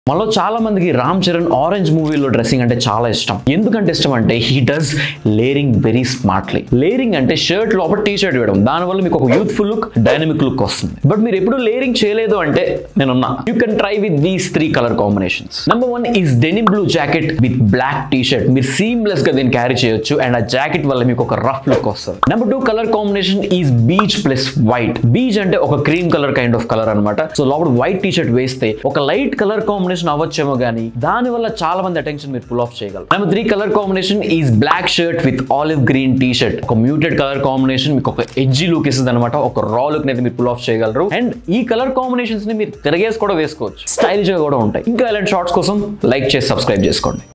మనలో చాలా మందికి రామ్ చరణ్ ఆరెంజ్ మూవీలో డ్రెస్సింగ్ అంటే చాలా ఇష్టం ఎందుకంటే ఇష్టం అంటే he does layering very smartly layering అంటే షర్ట్ లోపల టీ షర్ట్ వేయడం దానివల్ల మీకు ఒక యూత్ఫుల్ లుక్ డైనమిక్ లుక్ వస్తుంది బట్ మీరు ఎప్పుడు లేరింగ్ చేయలేదు అంటే నేనున్నా you can try with these three colour combinations number one is denim blue jacket with black T shirt మీరు సీమ్లెస్ గా దీన్ని క్యారీ చేయొచ్చు అండ్ ఆ జాకెట్ వల్ల మీకు ఒక రఫ్ లుక్ వస్తుంది number two colour combination is beige plus white beige అంటే ఒక cream colour kind of colour అనమాట సో లోపల వైట్ టీ షర్ట్ వేస్తే ఒక లైట్ కలర్ కాంబినేషన్ అవ్వచ్చేమో కానీ దాని వల్ల చాలా మంది అటెన్షన్ మీరు పుల్ ఆఫ్ చేయగలరు number three colour combination is black shirt with olive green T shirt ఒక మ్యూటెడ్ కలర్ కాంబినేషన్ మీకు ఒక ఎడ్జీ లుక్ ఇస్తుంది అనమాట ఒక రా లుక్ అయితే మీరు పుల్ ఆఫ్ చేయగలరు అండ్ ఈ కలర్ కాంబినేషన్స్ ని మీరు తిరగేసి కూడా వేసుకోవచ్చు స్టైలిష్ గా కూడా ఉంటాయి ఇంకా ఇలాంటి షార్ట్స్ కోసం లైక్ చేసి సబ్స్క్రైబ్ చేసుకోండి